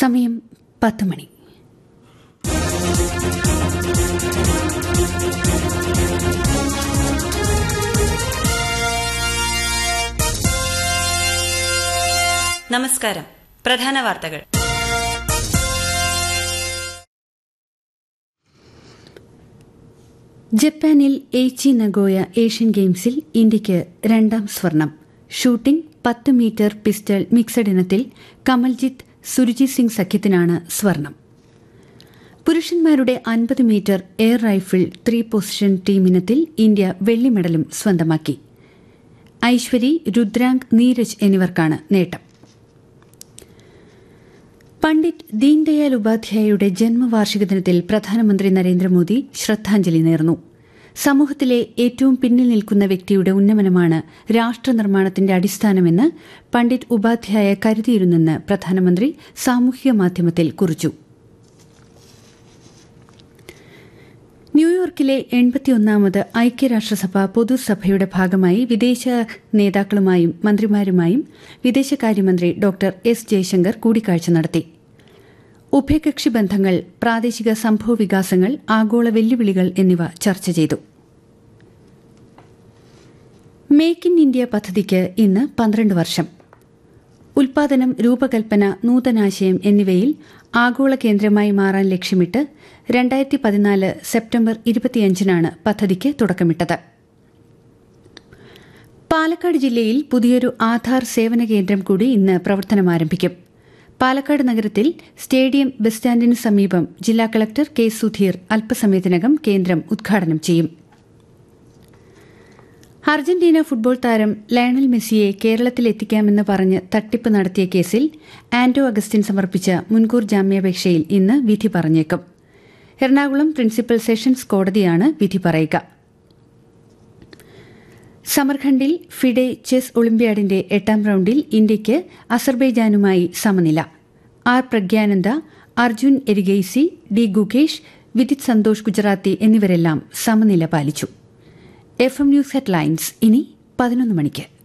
സമയം പത്ത് മണി നമസ്കാരം പ്രധാന വാർത്തകൾ ജപ്പാനിൽ എയ്ച്ചി നഗോയ ഏഷ്യൻ ഗെയിംസിൽ ഇന്ത്യയ്ക്ക് രണ്ടാം സ്വർണം ഷൂട്ടിംഗ് പത്ത് മീറ്റർ പിസ്റ്റൾ മിക്സഡ് ഇനത്തിൽ കമൽജിത്ത് സുരുജിത് സിംഗ് സഖ്യത്തിനാണ് സ്വർണം പുരുഷന്മാരുടെ അൻപത് metre air rifle three position ടീമിനത്തിൽ ഇന്ത്യ വെള്ളി മെഡലും സ്വന്തമാക്കി ഐശ്വരി രുദ്രാങ്ക് നീരജ് എന്നിവർക്കാണ് നേട്ടം പണ്ഡിറ്റ് ദീൻദയാൽ ഉപാധ്യായയുടെ ജന്മവാർഷിക ദിനത്തിൽ പ്രധാനമന്ത്രി നരേന്ദ്രമോദി ശ്രദ്ധാഞ്ജലി നേർന്നു സമൂഹത്തിലെ ഏറ്റവും പിന്നിൽ നിൽക്കുന്ന വ്യക്തിയുടെ ഉന്നമനമാണ് രാഷ്ട്രനിർമ്മാണത്തിന്റെ അടിസ്ഥാനമെന്ന് പണ്ഡിറ്റ് ഉപാധ്യായ കരുതിയിരുന്നെന്ന് പ്രധാനമന്ത്രി സാമൂഹിക മാധ്യമത്തിൽ കുറിച്ചു ന്യൂയോർക്കിലെ എൺപത്തിയൊന്നാമത് ഐക്യരാഷ്ട്രസഭ പൊതുസഭയുടെ ഭാഗമായി വിദേശ നേതാക്കളുമായും മന്ത്രിമാരുമായും വിദേശകാര്യമന്ത്രി ഡോക്ടർ എസ് ജയശങ്കർ കൂടിക്കാഴ്ച നടത്തി ഉഭയകക്ഷി ബന്ധങ്ങൾ പ്രാദേശിക സംഭവ വികാസങ്ങൾ ആഗോള വെല്ലുവിളികൾ എന്നിവ ചർച്ച ചെയ്തു മേക്ക് ഇൻ ഇന്ത്യ പദ്ധതിക്ക് ഇന്ന് പന്ത്രണ്ട് വർഷം ഉൽപാദനം രൂപകൽപ്പന നൂതനാശയം എന്നിവയിൽ ആഗോള കേന്ദ്രമായി മാറാൻ ലക്ഷ്യമിട്ട് രണ്ടായിരത്തി പതിനാല് സെപ്റ്റംബർ ഇരുപത്തിയഞ്ചിനാണ് പദ്ധതിക്ക് തുടക്കമിട്ടത് പാലക്കാട് ജില്ലയിൽ പുതിയൊരു ആധാർ സേവന കേന്ദ്രം കൂടി ഇന്ന് പ്രവർത്തനം ആരംഭിക്കും പാലക്കാട് നഗരത്തിൽ സ്റ്റേഡിയം ബസ് സ്റ്റാൻഡിന് സമീപം ജില്ലാ കളക്ടർ കെ സുധീർ അല്പസമയത്തിനകം കേന്ദ്രം ഉദ്ഘാടനം ചെയ്യും അർജന്റീന ഫുട്ബോൾ താരം ലയണൽ മെസ്സിയെ കേരളത്തിലെത്തിക്കാമെന്ന് പറഞ്ഞ് തട്ടിപ്പ് നടത്തിയ കേസിൽ ആന്റോ അഗസ്റ്റിൻ സമർപ്പിച്ച മുൻകൂർ ജാമ്യാപേക്ഷയിൽ ഇന്ന് വിധി പറഞ്ഞേക്കും എറണാകുളം പ്രിൻസിപ്പൽ സെഷൻസ് കോടതിയാണ് വിധി പറയുക സമർഖണ്ഡിൽ ഫിഡെ ചെസ് ഒളിമ്പ്യാഡിന്റെ എട്ടാം റൌണ്ടിൽ ഇന്ത്യയ്ക്ക് അസർബൈജാനുമായി സമനില ആർ പ്രഗ്യാനന്ദ അർജുൻ എരിഗെയ്സി ഡി ഗുകേഷ് വിദിത് സന്തോഷ് ഗുജറാത്തി എന്നിവരെല്ലാം സമനില പാലിച്ചു എഫ് എം ന്യൂസ് ഹെഡ്ലൈൻസ് ഇനി പതിനൊന്ന് മണിക്ക്